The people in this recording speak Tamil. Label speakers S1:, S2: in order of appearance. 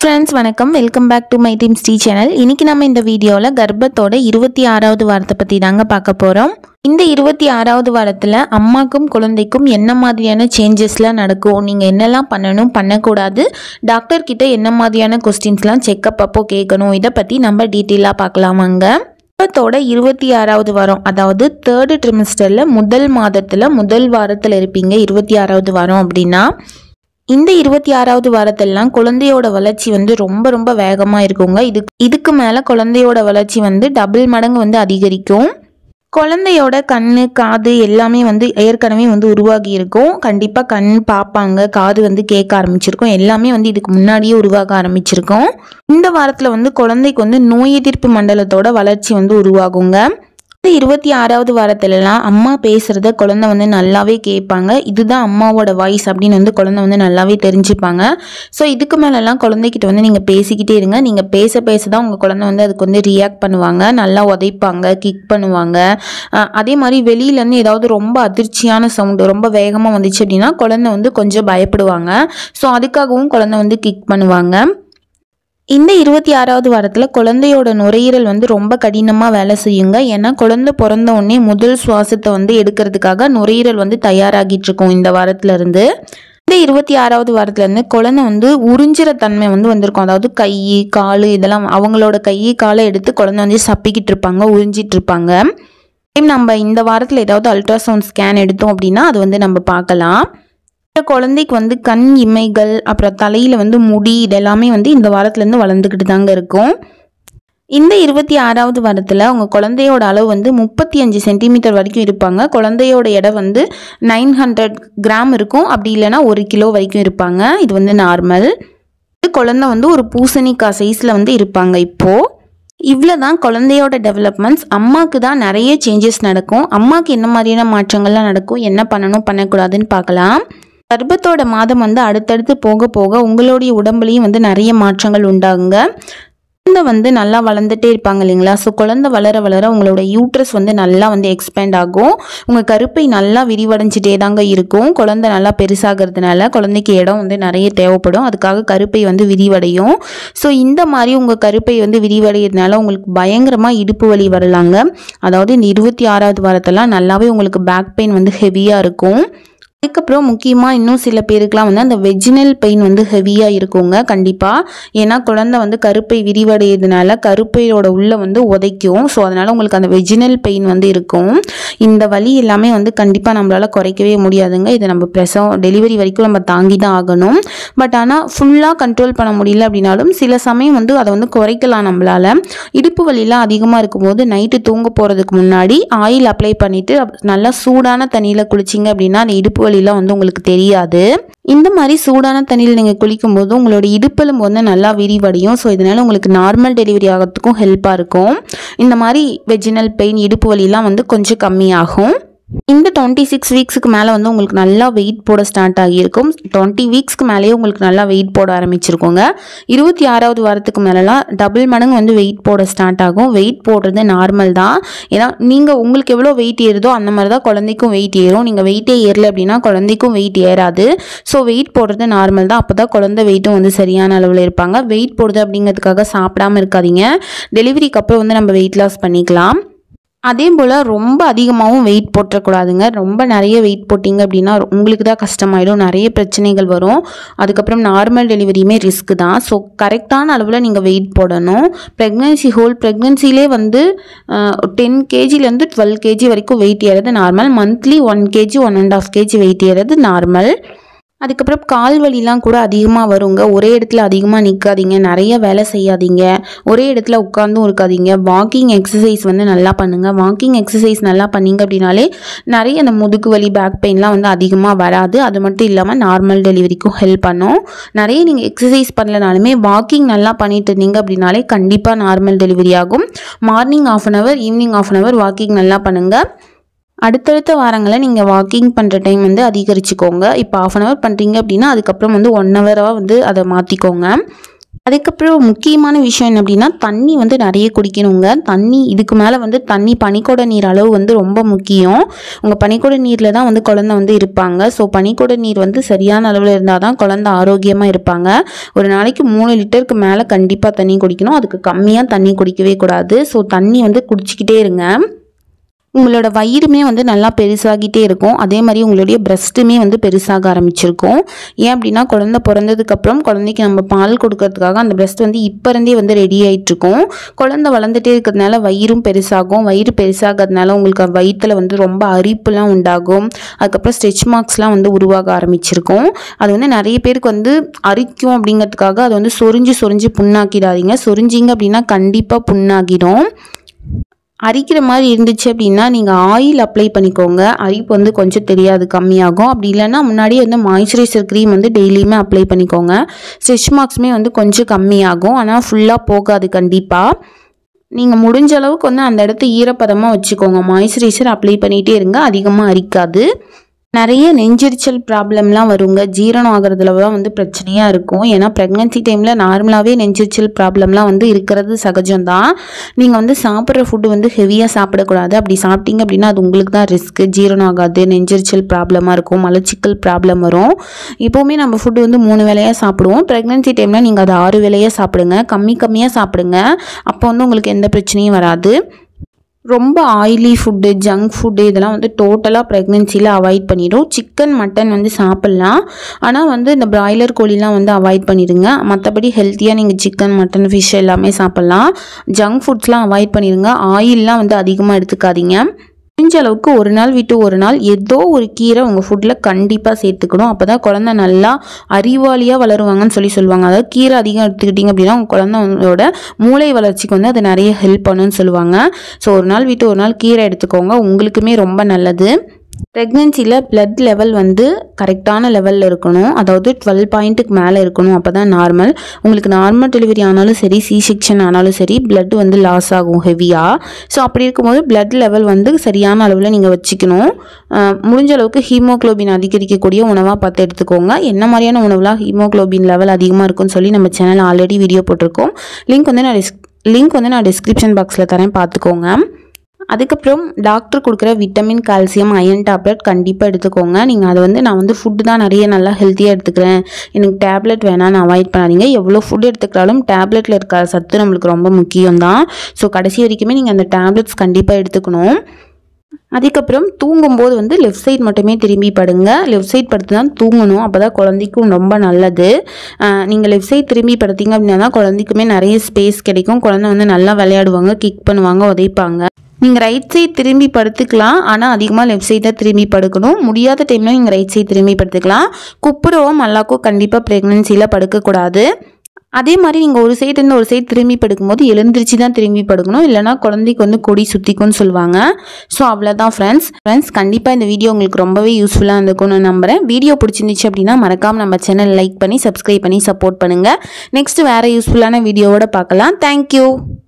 S1: ஃப்ரெண்ட்ஸ் வணக்கம் welcome back to my team Sri channel இன்னைக்கு நம்ம இந்த வீடியோவில் கர்ப்பத்தோட இருபத்தி ஆறாவது வாரத்தை பற்றி தாங்க பார்க்க போகிறோம் இந்த இருபத்தி ஆறாவது வாரத்தில் அம்மாக்கும் குழந்தைக்கும் என்ன மாதிரியான சேஞ்சஸ்லாம் நடக்கும் நீங்கள் என்னெல்லாம் பண்ணணும் பண்ணக்கூடாது டாக்டர் கிட்ட என்ன மாதிரியான கொஸ்டின்ஸ்லாம் செக்கப் அப்போ கேட்கணும் இதை பற்றி நம்ம டீட்டெயிலாக பார்க்கலாமாங்க கர்ப்பத்தோட இருபத்தி ஆறாவது வாரம் அதாவது தேர்டு ட்ரிமிஸ்டரில் முதல் மாதத்தில் முதல் வாரத்தில் இருப்பீங்க இருபத்தி ஆறாவது வாரம் அப்படின்னா இந்த இருபத்தி ஆறாவது வாரத்திலலாம் குழந்தையோட வளர்ச்சி வந்து ரொம்ப ரொம்ப வேகமாக இருக்குங்க இது இதுக்கு மேலே குழந்தையோட வளர்ச்சி வந்து டபுள் மடங்கு வந்து அதிகரிக்கும் குழந்தையோட கண்ணு காது எல்லாமே வந்து ஏற்கனவே வந்து உருவாகி இருக்கும் கண்டிப்பாக கண் பார்ப்பாங்க காது வந்து கேட்க ஆரம்பிச்சிருக்கும் எல்லாமே வந்து இதுக்கு முன்னாடியே உருவாக ஆரம்பிச்சிருக்கும் இந்த வாரத்தில் வந்து குழந்தைக்கு வந்து நோய் எதிர்ப்பு மண்டலத்தோட வளர்ச்சி வந்து உருவாகுங்க இந்த இருபத்தி ஆறாவது வாரத்துலலாம் அம்மா பேசுகிறத குழந்தை வந்து நல்லாவே கேட்பாங்க இதுதான் அம்மாவோட வாய்ஸ் அப்படின்னு வந்து குழந்தை வந்து நல்லாவே தெரிஞ்சுப்பாங்க ஸோ இதுக்கு மேலெல்லாம் குழந்தைகிட்ட வந்து நீங்கள் பேசிக்கிட்டே இருங்க நீங்கள் பேச பேச தான் உங்கள் குழந்தை வந்து அதுக்கு வந்து ரியாக்ட் பண்ணுவாங்க நல்லா உதைப்பாங்க கிக் பண்ணுவாங்க அஹ் அதே மாதிரி வெளியிலேருந்து ஏதாவது ரொம்ப அதிர்ச்சியான சவுண்டு ரொம்ப வேகமாக வந்துச்சு அப்படின்னா குழந்தை வந்து கொஞ்சம் பயப்படுவாங்க ஸோ அதுக்காகவும் குழந்தை வந்து கிக் பண்ணுவாங்க இந்த இருபத்தி ஆறாவது வாரத்தில் குழந்தையோட நுரையீரல் வந்து ரொம்ப கடினமாக வேலை செய்யுங்க ஏன்னா குழந்தை பிறந்த உடனே முதல் சுவாசத்தை வந்து எடுக்கிறதுக்காக நுரையீரல் வந்து தயாராகிட்டு இருக்கும் இந்த வாரத்துல இருந்து இந்த இருபத்தி ஆறாவது வாரத்துலேருந்து குழந்தை வந்து உறிஞ்சிற தன்மை வந்து வந்திருக்கும் அதாவது கை கால் இதெல்லாம் அவங்களோட கை காலை எடுத்து குழந்தை வந்து சப்பிக்கிட்டு இருப்பாங்க உறிஞ்சிட்டு இருப்பாங்க Same நம்ம இந்த வாரத்தில் ஏதாவது அல்ட்ராசவுண்ட் ஸ்கேன் எடுத்தோம் அப்படின்னா அது வந்து நம்ம பார்க்கலாம் இந்த குழந்தைக்கு வந்து கண் இமைகள் அப்புறம் தலையில் வந்து முடி இதெல்லாமே வந்து இந்த வாரத்துலேருந்து வளர்ந்துக்கிட்டு தாங்க இருக்கும் இந்த இருபத்தி ஆறாவது வாரத்தில் உங்கள் குழந்தையோட அளவு வந்து முப்பத்தி அஞ்சு சென்டிமீட்டர் வரைக்கும் இருப்பாங்க குழந்தையோட எடை வந்து நைன் ஹண்ட்ரட் கிராம் இருக்கும் அப்படி இல்லைன்னா ஒரு கிலோ வரைக்கும் இருப்பாங்க இது வந்து நார்மல் குழந்தை வந்து ஒரு பூசணிக்காய் சைஸில் வந்து இருப்பாங்க இப்போது இவ்வளோ தான் குழந்தையோட டெவலப்மெண்ட்ஸ் அம்மாவுக்கு தான் நிறைய சேஞ்சஸ் நடக்கும் அம்மாவுக்கு என்ன மாதிரியான மாற்றங்கள்லாம் நடக்கும் என்ன பண்ணணும் பண்ணக்கூடாதுன்னு பார்க்கலாம் கர்ப்பத்தோட மாதம் வந்து அடுத்தடுத்து போக போக உங்களுடைய உடம்புலையும் வந்து நிறைய மாற்றங்கள் உண்டாகுங்க குழந்தை வந்து நல்லா வளர்ந்துட்டே இருப்பாங்க இல்லைங்களா ஸோ குழந்தை வளர வளர உங்களோட யூட்ரஸ் வந்து நல்லா வந்து எக்ஸ்பேண்ட் ஆகும் உங்கள் கருப்பை நல்லா விரிவடைஞ்சிட்டே தாங்க இருக்கும் குழந்தை நல்லா பெருசாகிறதுனால குழந்தைக்கு இடம் வந்து நிறைய தேவைப்படும் அதுக்காக கருப்பை வந்து விரிவடையும் ஸோ இந்த மாதிரி உங்கள் கருப்பை வந்து விரிவடைகிறதுனால உங்களுக்கு பயங்கரமாக இடுப்பு வலி வரலாங்க அதாவது இந்த இருபத்தி ஆறாவது வாரத்தெல்லாம் நல்லாவே உங்களுக்கு பேக் பெயின் வந்து ஹெவியாக இருக்கும் அதுக்கப்புறம் முக்கியமாக இன்னும் சில பேருக்குலாம் வந்து அந்த வெஜினல் பெயின் வந்து ஹெவியாக இருக்குங்க கண்டிப்பாக ஏன்னா குழந்தை வந்து கருப்பை விரிவடைகிறதுனால கருப்பையோட உள்ள வந்து உதைக்கும் ஸோ அதனால் உங்களுக்கு அந்த வெஜினல் பெயின் வந்து இருக்கும் இந்த வலி எல்லாமே வந்து கண்டிப்பாக நம்மளால் குறைக்கவே முடியாதுங்க இதை நம்ம பிரசவம் டெலிவரி வரைக்கும் நம்ம தாங்கி தான் ஆகணும் பட் ஆனால் ஃபுல்லாக கண்ட்ரோல் பண்ண முடியல அப்படின்னாலும் சில சமயம் வந்து அதை வந்து குறைக்கலாம் நம்மளால் இடுப்பு வலிலாம் அதிகமாக இருக்கும்போது நைட்டு தூங்க போகிறதுக்கு முன்னாடி ஆயில் அப்ளை பண்ணிவிட்டு நல்லா சூடான தண்ணியில் குளிச்சிங்க அப்படின்னா அந்த இடுப்பு வலிலாம் வந்து உங்களுக்கு தெரியாது இந்த மாதிரி சூடான தண்ணியில் நீங்கள் குளிக்கும்போது உங்களோட இடுப்பெலும்பு வந்து நல்லா விரிவடையும் ஸோ இதனால் உங்களுக்கு நார்மல் டெலிவரி ஆகிறதுக்கும் ஹெல்ப்பாக இருக்கும் இந்த மாதிரி வெஜினல் பெயின் இடுப்பு வலிலாம் வந்து கொஞ்சம் கம்மியாகும் இந்த டுவெண்ட்டி சிக்ஸ் வீக்ஸுக்கு மேலே வந்து உங்களுக்கு நல்லா வெயிட் போட ஸ்டார்ட் ஆகியிருக்கும் டுவெண்ட்டி வீக்ஸ்க்கு மேலேயே உங்களுக்கு நல்லா வெயிட் போட ஆரம்பிச்சிருக்கோங்க இருபத்தி ஆறாவது வாரத்துக்கு மேலெலாம் டபுள் மடங்கு வந்து வெயிட் போட ஸ்டார்ட் ஆகும் வெயிட் போடுறது நார்மல் தான் ஏன்னா நீங்கள் உங்களுக்கு எவ்வளோ வெயிட் ஏறுதோ அந்த மாதிரி தான் குழந்தைக்கும் வெயிட் ஏறும் நீங்கள் வெயிட்டே ஏறல அப்படின்னா குழந்தைக்கும் வெயிட் ஏறாது ஸோ வெயிட் போடுறது நார்மல் தான் அப்போ தான் குழந்தை வெயிட்டும் வந்து சரியான அளவில் இருப்பாங்க வெயிட் போடுறது அப்படிங்கிறதுக்காக சாப்பிடாம இருக்காதீங்க டெலிவரிக்கு அப்புறம் வந்து நம்ம வெயிட் லாஸ் பண்ணிக்கலாம் அதே போல் ரொம்ப அதிகமாகவும் வெயிட் போட்டுறக்கூடாதுங்க ரொம்ப நிறைய வெயிட் போட்டிங்க அப்படின்னா உங்களுக்கு தான் கஷ்டமாயிடும் நிறைய பிரச்சனைகள் வரும் அதுக்கப்புறம் நார்மல் டெலிவரியுமே ரிஸ்க் தான் ஸோ கரெக்டான அளவில் நீங்கள் வெயிட் போடணும் ப்ரெக்னென்சி ஹோல் ப்ரெக்னென்சிலே வந்து டென் கேஜிலேருந்து டுவெல் கேஜி வரைக்கும் வெயிட் ஏறது normal monthly one KG one and half KG weight ஏறது நார்மல் அதுக்கப்புறம் கால் வலிலாம் கூட அதிகமாக வருங்க ஒரே இடத்துல அதிகமாக நிற்காதீங்க நிறைய வேலை செய்யாதீங்க ஒரே இடத்துல உட்காந்தும் இருக்காதீங்க வாக்கிங் எக்ஸசைஸ் வந்து நல்லா பண்ணுங்கள் வாக்கிங் எக்ஸசைஸ் நல்லா பண்ணீங்க அப்படின்னாலே நிறைய அந்த முதுகு வலி பேக் பெயின்லாம் வந்து அதிகமாக வராது அது மட்டும் இல்லாமல் நார்மல் டெலிவரிக்கும் ஹெல்ப் பண்ணும் நிறைய நீங்கள் எக்ஸசைஸ் பண்ணலனாலுமே வாக்கிங் நல்லா பண்ணிட்டு இருந்தீங்க அப்படின்னாலே கண்டிப்பாக நார்மல் டெலிவரி ஆகும் morning half an hour evening half an hour walking நல்லா பண்ணுங்கள் அடுத்தடுத்த வாரங்களில் நீங்கள் வாக்கிங் பண்ணுற டைம் வந்து அதிகரிச்சுக்கோங்க இப்போ ஆஃப் அன் ஹவர் பண்ணுறீங்க அப்படின்னா அதுக்கப்புறம் வந்து ஒன் ஹவராக வந்து அதை மாற்றிக்கோங்க அதுக்கப்புறம் முக்கியமான விஷயம் என்ன அப்படின்னா தண்ணி வந்து நிறைய குடிக்கணுங்க தண்ணி இதுக்கு மேலே வந்து தண்ணி பனிக்கூட நீர் அளவு வந்து ரொம்ப முக்கியம் உங்கள் பனிக்கூட நீரில் தான் வந்து குழந்தை வந்து இருப்பாங்க ஸோ பனிக்கூட நீர் வந்து சரியான அளவில் இருந்தால் தான் குழந்தை ஆரோக்கியமாக இருப்பாங்க ஒரு நாளைக்கு மூணு லிட்டருக்கு மேலே கண்டிப்பாக தண்ணி குடிக்கணும் அதுக்கு கம்மியாக தண்ணி குடிக்கவே கூடாது ஸோ தண்ணி வந்து குடிச்சிக்கிட்டே இருங்க உங்களோட வயிறுமே வந்து நல்லா பெருசாகிட்டே இருக்கும் அதே மாதிரி உங்களுடைய பிரஸ்ட்டுமே வந்து பெருசாக ஆரம்பிச்சிருக்கும் ஏன் அப்படின்னா குழந்தை பிறந்ததுக்கப்புறம் குழந்தைக்கு நம்ம பால் கொடுக்கறதுக்காக அந்த பிரஸ்ட் வந்து இப்போ இருந்தே வந்து ரெடி ஆகிட்ருக்கும் குழந்தை வளர்ந்துட்டே இருக்கிறதுனால வயிறும் பெருசாகும் வயிறு பெருசாகிறதுனால உங்களுக்கு வயிற்றில் வந்து ரொம்ப அரிப்புலாம் உண்டாகும் அதுக்கப்புறம் ஸ்ட்ரெச் மார்க்ஸ்லாம் வந்து உருவாக ஆரம்பிச்சிருக்கும் அது வந்து நிறைய பேருக்கு வந்து அரிக்கும் அப்படிங்கிறதுக்காக அது வந்து சொரிஞ்சு சொரிஞ்சு புண்ணாக்கிடாதீங்க சொரிஞ்சிங்க அப்படின்னா கண்டிப்பாக புண்ணாகிடும் அரிக்கிற மாதிரி இருந்துச்சு அப்படின்னா நீங்கள் ஆயில் அப்ளை பண்ணிக்கோங்க அரிப்பு வந்து கொஞ்சம் தெரியாது கம்மியாகும் அப்படி இல்லைன்னா முன்னாடியே வந்து மாய்ஸ்சரைசர் க்ரீம் வந்து டெய்லியுமே அப்ளை பண்ணிக்கோங்க ஸ்ட்ரெச் மார்க்ஸுமே வந்து கொஞ்சம் கம்மியாகும் ஆனால் ஃபுல்லாக போகாது கண்டிப்பாக நீங்கள் முடிஞ்ச அளவுக்கு வந்து அந்த இடத்த ஈரப்பதமாக வச்சுக்கோங்க மாய்ஸ்சரைசர் அப்ளை பண்ணிகிட்டே இருங்க அதிகமாக அரிக்காது நிறைய நெஞ்செரிச்சல் ப்ராப்ளம்லாம் வருங்க ஜீரணம் ஆகிறதுல தான் வந்து பிரச்சனையாக இருக்கும் ஏன்னா ப்ரெக்னன்சி டைமில் நார்மலாகவே நெஞ்செரிச்சல் ப்ராப்ளம்லாம் வந்து இருக்கிறது சகஜம்தான் நீங்கள் வந்து சாப்பிட்ற ஃபுட்டு வந்து ஹெவியாக சாப்பிடக்கூடாது அப்படி சாப்பிட்டீங்க அப்படின்னா அது உங்களுக்கு தான் ரிஸ்க்கு ஜீரணம் ஆகாது நெஞ்செரிச்சல் ப்ராப்ளமாக இருக்கும் மலச்சிக்கல் ப்ராப்ளம் வரும் எப்போவுமே நம்ம ஃபுட்டு வந்து மூணு வேளையாக சாப்பிடுவோம் ப்ரெக்னன்சி டைமில் நீங்கள் அதை ஆறு வேளையாக சாப்பிடுங்க கம்மி கம்மியாக சாப்பிடுங்க அப்போ வந்து உங்களுக்கு எந்த பிரச்சனையும் வராது ரொம்ப ஆயிலி ஃபுட்டு ஜங்க் ஃபுட்டு இதெல்லாம் வந்து டோட்டலாக ப்ரெக்னென்சியில் அவாய்ட் பண்ணிடும் சிக்கன் மட்டன் வந்து சாப்பிட்லாம் ஆனால் வந்து இந்த பிராய்லர் கோழிலாம் வந்து அவாய்ட் பண்ணிடுங்க மற்றபடி ஹெல்த்தியாக நீங்கள் சிக்கன் மட்டன் ஃபிஷ் எல்லாமே சாப்பிட்லாம் ஜங்க் ஃபுட்ஸ்லாம் அவாய்ட் பண்ணிடுங்க ஆயிலெலாம் வந்து அதிகமாக எடுத்துக்காதீங்க முடிஞ்ச அளவுக்கு ஒரு நாள் விட்டு ஒரு நாள் ஏதோ ஒரு கீரை உங்கள் ஃபுட்டில் கண்டிப்பாக சேர்த்துக்கணும் அப்போ தான் குழந்தை நல்லா அறிவாளியாக வளருவாங்கன்னு சொல்லி சொல்லுவாங்க அதாவது கீரை அதிகம் எடுத்துக்கிட்டிங்க அப்படின்னா உங்கள் குழந்தையோட மூளை வளர்ச்சிக்கு வந்து அது நிறைய ஹெல்ப் பண்ணுன்னு சொல்லுவாங்க ஸோ ஒரு நாள் விட்டு ஒரு நாள் கீரை எடுத்துக்கோங்க உங்களுக்குமே ரொம்ப நல்லது ப்ரெக்னென்சியில் பிளட் லெவல் வந்து கரெக்டான லெவலில் இருக்கணும் அதாவது டுவெல் பாயிண்ட்டுக்கு மேலே இருக்கணும் அப்போ தான் நார்மல் உங்களுக்கு நார்மல் டெலிவரி ஆனாலும் சரி சி செக்ஷன் ஆனாலும் சரி பிளட் வந்து லாஸ் ஆகும் ஹெவியாக ஸோ அப்படி இருக்கும்போது பிளட் லெவல் வந்து சரியான அளவில் நீங்கள் வச்சுக்கணும் அஹ் முடிஞ்ச அளவுக்கு ஹீமோக்ளோபின் அதிகரிக்கக்கூடிய உணவாக பார்த்து எடுத்துக்கோங்க என்ன மாதிரியான உணவுலாம் ஹீமோக்ளோபின் லெவல் அதிகமாக இருக்குன்னு சொல்லி நம்ம சேனல் ஆல்ரெடி வீடியோ போட்டிருக்கோம் லிங்க் வந்து நான் டிஸ்க் லிங்க் வந்து நான் டிஸ்கிரிப்ஷன் பாக்ஸில் தரேன் பார்த்துக்கோங்க அதுக்கப்புறம் டாக்டர் கொடுக்குற விட்டமின் கால்சியம் அயன் டேப்லெட் கண்டிப்பாக எடுத்துக்கோங்க நீங்கள் அதை வந்து நான் வந்து ஃபுட்டு தான் நிறைய நல்லா ஹெல்த்தியாக எடுத்துக்கிறேன் எனக்கு டேப்லெட் வேணாம்னு அவாய்ட் பண்ணாதீங்க எவ்வளோ ஃபுட் எடுத்துக்கிட்டாலும் டேப்லெட்டில் இருக்க சத்து நம்மளுக்கு ரொம்ப முக்கியம் தான் ஸோ கடைசி வரைக்குமே நீங்கள் அந்த டேப்லெட்ஸ் கண்டிப்பாக எடுத்துக்கணும் அதுக்கப்புறம் தூங்கும்போது வந்து லெஃப்ட் சைடு மட்டுமே திரும்பி படுங்க லெஃப்ட் சைடு படுத்து தான் தூங்கணும் அப்போ தான் குழந்தைக்கும் ரொம்ப நல்லது நீங்கள் லெஃப்ட் சைடு திரும்பி படுத்தீங்க அப்படின்னா தான் குழந்தைக்குமே நிறைய ஸ்பேஸ் கிடைக்கும் குழந்தை வந்து நல்லா விளையாடுவாங்க கிக் பண்ணுவாங்க உதைப்பாங்க நீங்கள் ரைட் சைடு திரும்பி படுத்துக்கலாம் ஆனால் அதிகமாக லெஃப்ட் சைடு தான் திரும்பி படுக்கணும் முடியாத டைமில் நீங்கள் ரைட் சைடு திரும்பி படுத்துக்கலாம் குப்புரவோ மல்லாக்கோ கண்டிப்பாக ப்ரெக்னென்சியில் படுக்கக்கூடாது அதே மாதிரி நீங்கள் ஒரு சைடு இருந்து ஒரு சைடு திரும்பி படுக்கும்போது எழுந்திரிச்சு தான் திரும்பி படுக்கணும் இல்லைனா குழந்தைக்கு வந்து கொடி சுற்றிக்கும்னு சொல்லுவாங்க ஸோ அவ்வளோதான் ஃப்ரெண்ட்ஸ் ஃப்ரெண்ட்ஸ் கண்டிப்பாக இந்த வீடியோ உங்களுக்கு ரொம்பவே யூஸ்ஃபுல்லாக இருந்திருக்கும்னு நம்புறேன் வீடியோ பிடிச்சிருந்துச்சு அப்படின்னா மறக்காமல் நம்ம சேனல் லைக் பண்ணி சப்ஸ்கிரைப் பண்ணி சப்போர்ட் பண்ணுங்கள் நெக்ஸ்ட் வேறு யூஸ்ஃபுல்லான வீடியோவோட பார்க்கலாம் தேங்க்யூ